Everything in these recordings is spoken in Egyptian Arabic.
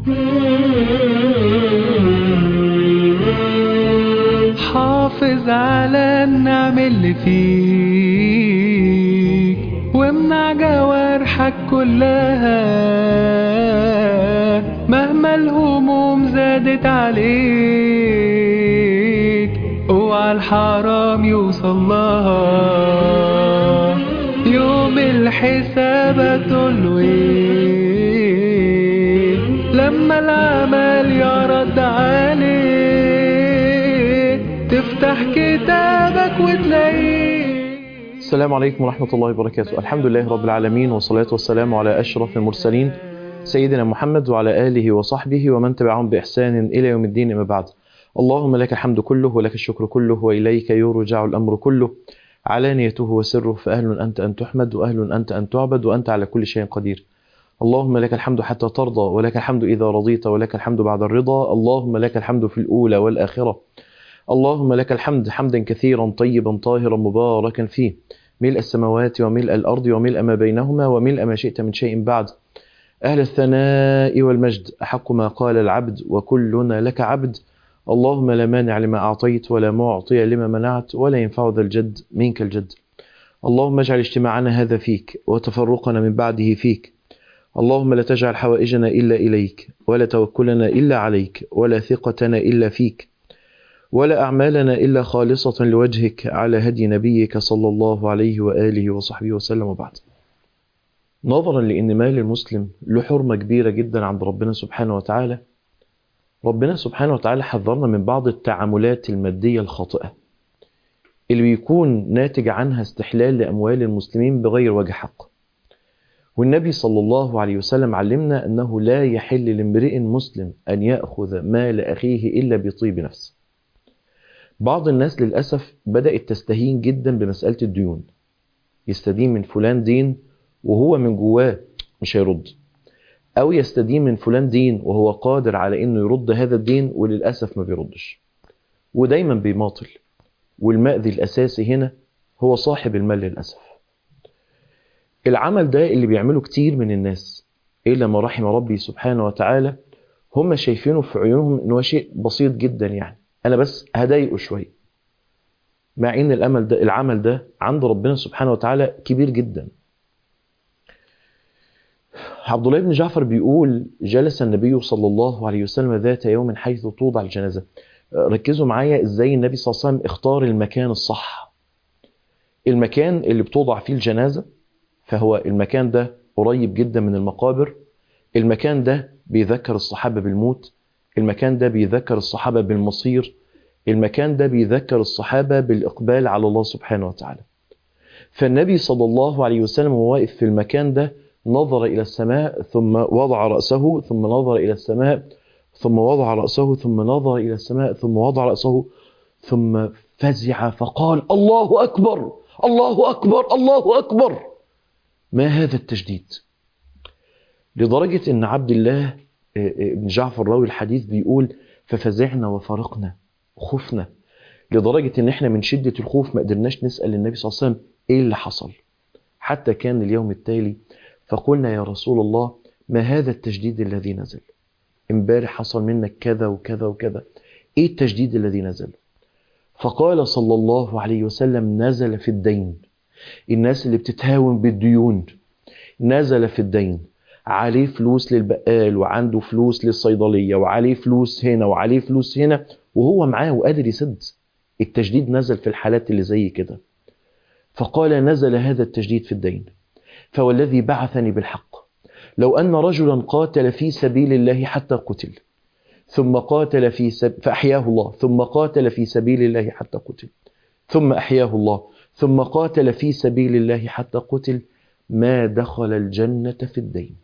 حافظ على النعم اللي فيك وامنع جوارحك كلها مهما الهموم زادت عليك اوعى الحرام يوصل لها يوم الحساب هتقوله ايه لما العمل يرد عليك تفتح كتابك وتلاقيه السلام عليكم ورحمة الله وبركاته الحمد لله رب العالمين والصلاة والسلام على أشرف المرسلين سيدنا محمد وعلى آله وصحبه ومن تبعهم بإحسان إلى يوم الدين أما بعد اللهم لك الحمد كله ولك الشكر كله وإليك يرجع الأمر كله علانيته وسره فأهل أنت أن تحمد وأهل أنت أن تعبد وأنت على كل شيء قدير اللهم لك الحمد حتى ترضى ولك الحمد إذا رضيت ولك الحمد بعد الرضا اللهم لك الحمد في الأولى والآخرة اللهم لك الحمد حمدا كثيرا طيبا طاهرا مباركا فيه ملء السماوات وملء الأرض وملء ما بينهما وملء ما شئت من شيء بعد أهل الثناء والمجد أحق ما قال العبد وكلنا لك عبد اللهم لا مانع لما أعطيت ولا معطي لما منعت ولا ينفع ذا الجد منك الجد اللهم اجعل اجتماعنا هذا فيك وتفرقنا من بعده فيك اللهم لا تجعل حوائجنا إلا إليك ولا توكلنا إلا عليك ولا ثقتنا إلا فيك ولا أعمالنا إلا خالصة لوجهك على هدي نبيك صلى الله عليه وآله وصحبه وسلم وبعد نظرا لأن مال المسلم له حرمة كبيرة جدا عند ربنا سبحانه وتعالى ربنا سبحانه وتعالى حذرنا من بعض التعاملات المادية الخاطئة اللي بيكون ناتج عنها استحلال لأموال المسلمين بغير وجه حق والنبي صلى الله عليه وسلم علمنا أنه لا يحل لامرئ مسلم أن يأخذ مال أخيه إلا بطيب نفس بعض الناس للأسف بدأت تستهين جدا بمسألة الديون يستدين من فلان دين وهو من جواه مش هيرد أو يستدين من فلان دين وهو قادر على إنه يرد هذا الدين وللأسف ما بيردش ودايما بيماطل والمأذي الأساسي هنا هو صاحب المال للأسف العمل ده اللي بيعمله كتير من الناس إلا ما رحم ربي سبحانه وتعالى هم شايفينه في عيونهم إنه شيء بسيط جدا يعني أنا بس هضايقه شوية مع إن الأمل ده العمل ده عند ربنا سبحانه وتعالى كبير جدا عبد الله بن جعفر بيقول جلس النبي صلى الله عليه وسلم ذات يوم حيث توضع الجنازة ركزوا معايا ازاي النبي صلى الله عليه وسلم اختار المكان الصح المكان اللي بتوضع فيه الجنازة فهو المكان ده قريب جدا من المقابر المكان ده بيذكر الصحابة بالموت المكان ده بيذكر الصحابة بالمصير المكان ده بيذكر الصحابة بالإقبال على الله سبحانه وتعالى فالنبي صلى الله عليه وسلم وهو واقف في المكان ده نظر إلى السماء ثم وضع رأسه ثم نظر إلى السماء ثم وضع رأسه ثم نظر إلى السماء ثم وضع رأسه ثم فزع فقال الله أكبر الله أكبر الله أكبر ما هذا التجديد لدرجة أن عبد الله بن جعفر راوي الحديث بيقول ففزعنا وفرقنا خفنا لدرجة ان احنا من شدة الخوف ما قدرناش نسأل النبي صلى الله عليه وسلم ايه اللي حصل حتى كان اليوم التالي فقلنا يا رسول الله ما هذا التجديد الذي نزل امبارح حصل منك كذا وكذا وكذا ايه التجديد الذي نزل فقال صلى الله عليه وسلم نزل في الدين الناس اللي بتتهاون بالديون نزل في الدين عليه فلوس للبقال وعنده فلوس للصيدلية وعليه فلوس هنا وعليه فلوس هنا وهو معاه وقادر يسد التجديد نزل في الحالات اللي زي كده فقال نزل هذا التجديد في الدين فوالذي بعثني بالحق لو أن رجلا قاتل في سبيل الله حتى قتل ثم قاتل في سب... فأحياه الله ثم قاتل في سبيل الله حتى قتل ثم أحياه الله ثم قاتل في سبيل الله حتى قتل ما دخل الجنة في الدين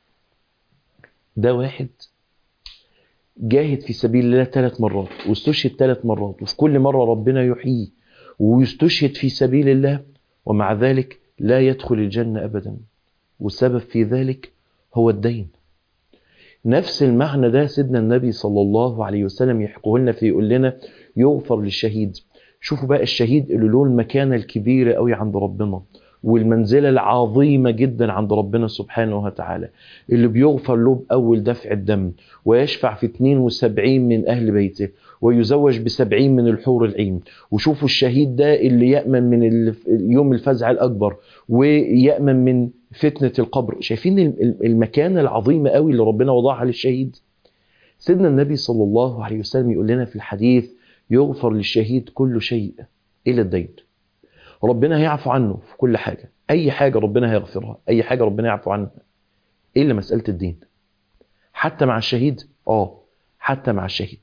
ده واحد جاهد في سبيل الله ثلاث مرات واستشهد ثلاث مرات وفي كل مرة ربنا يحييه ويستشهد في سبيل الله ومع ذلك لا يدخل الجنة أبدا والسبب في ذلك هو الدين نفس المعنى ده سيدنا النبي صلى الله عليه وسلم يحكوه لنا فيقول لنا يغفر للشهيد شوفوا بقى الشهيد اللي له المكانة الكبيرة قوي عند ربنا والمنزلة العظيمة جدا عند ربنا سبحانه وتعالى اللي بيغفر له بأول دفع الدم ويشفع في 72 من أهل بيته ويزوج بسبعين من الحور العين وشوفوا الشهيد ده اللي يأمن من ال- يوم الفزع الأكبر ويأمن من فتنة القبر شايفين ال- المكانة العظيمة قوي اللي ربنا وضعها للشهيد سيدنا النبي صلى الله عليه وسلم يقول لنا في الحديث يغفر للشهيد كل شيء إلى الدين ربنا هيعفو عنه في كل حاجة أي حاجة ربنا هيغفرها أي حاجة ربنا يعفو عنها إلا مسألة الدين حتى مع الشهيد آه حتى مع الشهيد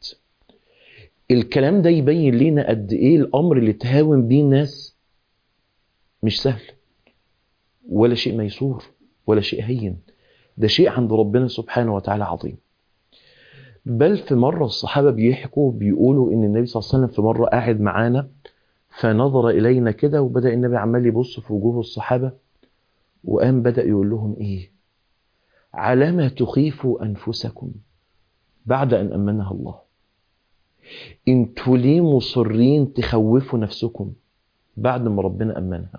الكلام ده يبين لنا قد إيه الأمر اللي تهاون بيه الناس مش سهل ولا شيء ميسور ولا شيء هين ده شيء عند ربنا سبحانه وتعالى عظيم بل في مرة الصحابة بيحكوا بيقولوا إن النبي صلى الله عليه وسلم في مرة قاعد معانا فنظر إلينا كده وبدأ النبي عمال يبص في وجوه الصحابة وقام بدأ يقول لهم إيه على ما تخيفوا أنفسكم بعد أن أمنها الله انتوا ليه مصرين تخوفوا نفسكم بعد ما ربنا أمنها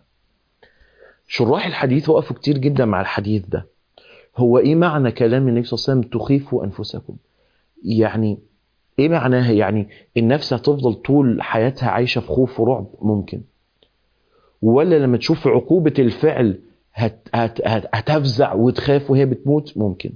شراح الحديث وقفوا كتير جدا مع الحديث ده هو ايه معنى كلام النبي صلى الله عليه وسلم تخيفوا انفسكم يعني ايه معناها يعني النفس هتفضل طول حياتها عايشه في خوف ورعب ممكن ولا لما تشوف عقوبه الفعل هت هت هت هتفزع وتخاف وهي بتموت ممكن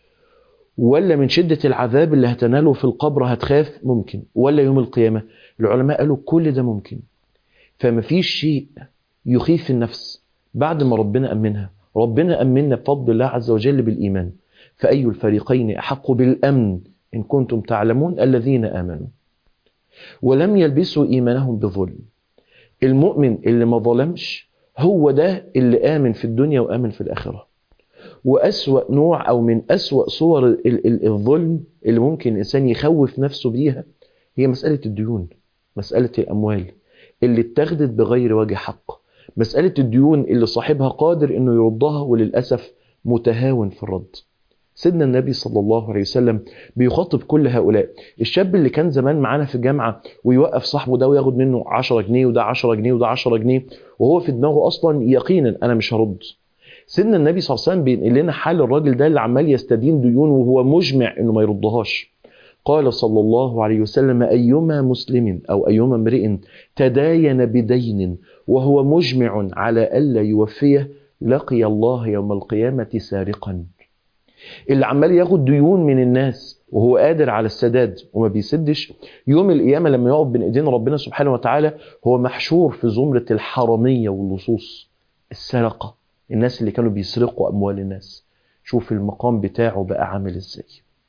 ولا من شده العذاب اللي هتناله في القبر هتخاف ممكن ولا يوم القيامه العلماء قالوا كل ده ممكن فما فيش شيء يخيف النفس بعد ما ربنا امنها ربنا امنا بفضل الله عز وجل بالايمان فاي الفريقين احق بالامن ان كنتم تعلمون الذين امنوا ولم يلبسوا ايمانهم بظلم المؤمن اللي ما ظلمش هو ده اللي امن في الدنيا وامن في الاخره واسوا نوع او من اسوا صور ال- ال- الظلم اللي ممكن الانسان يخوف نفسه بيها هي مساله الديون مساله الاموال اللي اتخذت بغير وجه حق مساله الديون اللي صاحبها قادر انه يردها وللاسف متهاون في الرد سيدنا النبي صلى الله عليه وسلم بيخاطب كل هؤلاء الشاب اللي كان زمان معانا في الجامعه ويوقف صاحبه ده وياخد منه 10 جنيه وده 10 جنيه وده 10 جنيه وهو في دماغه اصلا يقينا انا مش هرد سيدنا النبي صلى الله عليه وسلم بينقل لنا حال الراجل ده اللي عمال يستدين ديون وهو مجمع انه ما يردهاش قال صلى الله عليه وسلم ايما مسلم او ايما امرئ تداين بدين وهو مجمع على الا يوفيه لقي الله يوم القيامه سارقا اللي عمال ياخد ديون من الناس وهو قادر على السداد وما بيسدش يوم القيامه لما يقف بين ايدين ربنا سبحانه وتعالى هو محشور في زمره الحراميه واللصوص السرقه الناس اللي كانوا بيسرقوا اموال الناس شوف المقام بتاعه بقى عامل ازاي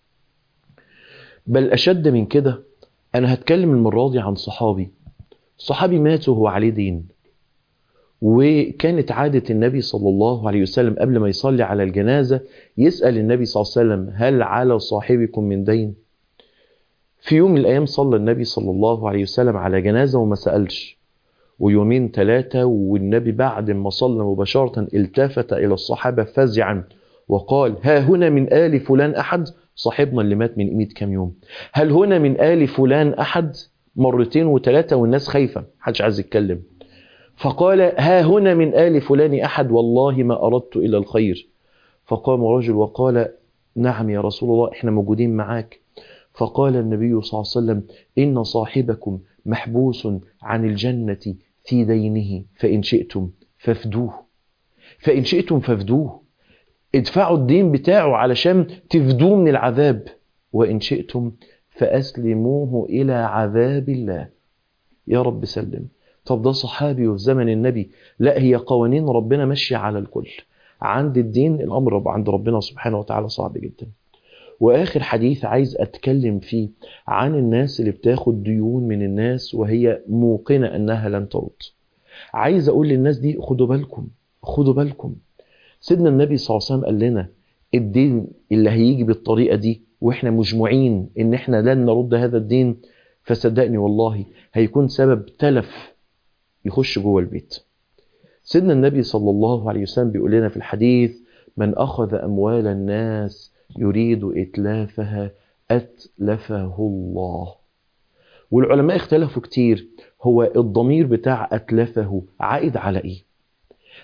بل اشد من كده انا هتكلم المره دي عن صحابي صحابي مات وهو عليه دين وكانت عادة النبي صلى الله عليه وسلم قبل ما يصلي على الجنازة يسأل النبي صلى الله عليه وسلم هل على صاحبكم من دين في يوم من الأيام صلى النبي صلى الله عليه وسلم على جنازة وما سألش ويومين ثلاثة والنبي بعد ما صلى مباشرة التفت إلى الصحابة فزعا وقال ها هنا من آل فلان أحد صاحبنا اللي مات من قيمة كام يوم هل هنا من آل فلان أحد مرتين وثلاثة والناس خايفة محدش عايز يتكلم فقال ها هنا من آل فلان أحد والله ما أردت إلا الخير فقام رجل وقال نعم يا رسول الله احنا موجودين معاك فقال النبي صلى الله عليه وسلم إن صاحبكم محبوس عن الجنة في دينه فإن شئتم فافدوه فإن شئتم فافدوه ادفعوا الدين بتاعه علشان تفدوه من العذاب وإن شئتم فأسلموه إلى عذاب الله يا رب سلم طب ده صحابي وفي زمن النبي لا هي قوانين ربنا ماشية على الكل عند الدين الأمر عند ربنا سبحانه وتعالى صعب جدا وآخر حديث عايز أتكلم فيه عن الناس اللي بتاخد ديون من الناس وهي موقنة أنها لن ترد عايز أقول للناس دي خدوا بالكم خدوا بالكم سيدنا النبي صلى الله عليه وسلم قال لنا الدين اللي هيجي بالطريقة دي وإحنا مجموعين إن إحنا لن نرد هذا الدين فصدقني والله هيكون سبب تلف يخش جوه البيت سيدنا النبي صلى الله عليه وسلم بيقول لنا في الحديث من أخذ أموال الناس يريد إتلافها أتلفه الله والعلماء اختلفوا كتير هو الضمير بتاع أتلفه عائد على إيه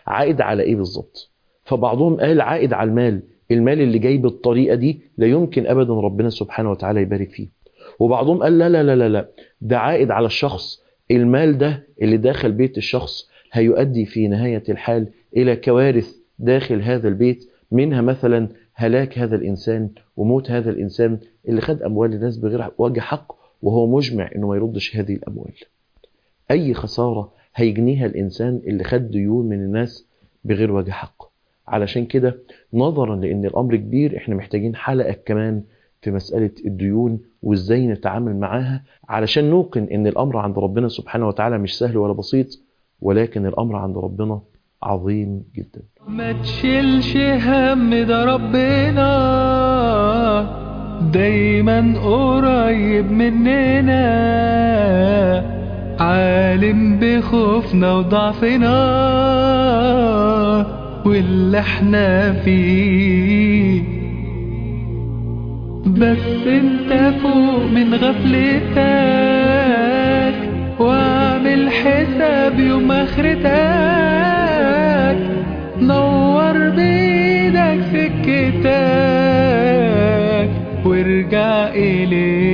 عائد على ايه بالظبط فبعضهم قال عائد على المال المال اللي جاي بالطريقه دي لا يمكن ابدا ربنا سبحانه وتعالى يبارك فيه وبعضهم قال لا لا لا لا لا ده عائد على الشخص المال ده اللي داخل بيت الشخص هيؤدي في نهايه الحال الى كوارث داخل هذا البيت منها مثلا هلاك هذا الانسان وموت هذا الانسان اللي خد اموال الناس بغير وجه حق وهو مجمع انه ما يردش هذه الاموال اي خساره هيجنيها الانسان اللي خد ديون من الناس بغير وجه حق علشان كده نظرا لان الامر كبير احنا محتاجين حلقه كمان في مساله الديون وازاي نتعامل معاها علشان نوقن ان الامر عند ربنا سبحانه وتعالى مش سهل ولا بسيط ولكن الامر عند ربنا عظيم جدا ما تشيلش هم ده ربنا دايما قريب مننا عالم بخوفنا وضعفنا واللي احنا فيه بس انت فوق من غفلتك واعمل حساب يوم اخرتك نور بيدك سكتك وارجع اليه